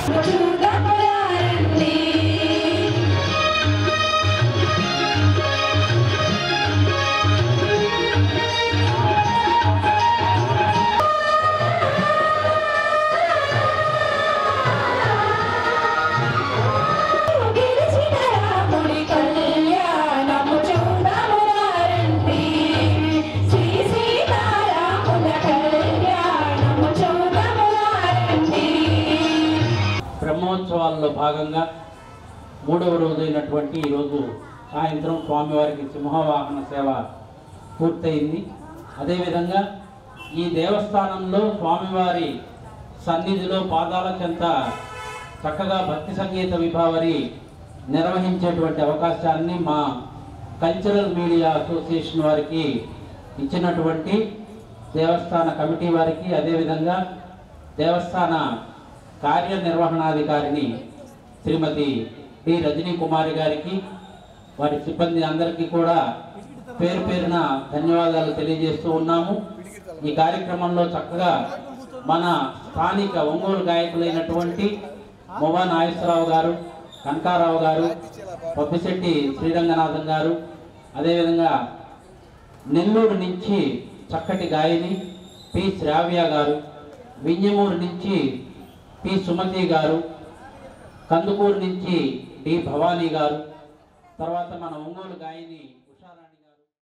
చూడమురారండి గెలిచిన రాముడి కళ్యాణము చూడమురారండి శ్రీ సీతారాముల కళ్యాణము చూడమురారండి బ్రహ్మోత్సవాల్లో భాగంగా మూడవ రోజైనటువంటి ఈరోజు సాయంత్రం స్వామివారికి సింహవాహన సేవ పూర్తయింది అదేవిధంగా ఈ దేవస్థానంలో స్వామివారి సన్నిధిలో పాదాల చెంత చక్కగా భక్తి సంగీత విభావరి నిర్వహించేటువంటి అవకాశాన్ని మా కల్చరల్ మీడియా అసోసియేషన్ వారికి ఇచ్చినటువంటి దేవస్థాన కమిటీ వారికి అదేవిధంగా దేవస్థాన కార్యనిర్వహణాధికారిని శ్రీమతి డి రజనీ కుమారి గారికి వారి సిబ్బంది అందరికీ కూడా పేరు పేరున ధన్యవాదాలు తెలియజేస్తూ ఉన్నాము ఈ కార్యక్రమంలో చక్కగా మన స్థానిక ఒంగోలు గాయకులైనటువంటి మొవా నాగేశ్వరరావు గారు కనకారావు గారు పబ్బిశెట్టి శ్రీరంగనాథన్ గారు అదేవిధంగా నెల్లూరు నుంచి చక్కటి గాయని పి శ్రావ్య గారు వింజమూరు నుంచి పి సుమతి గారు కందుకూరు నుంచి డి భవానీ గారు తర్వాత మన ఒంగోలు గాయని ఉషారాణి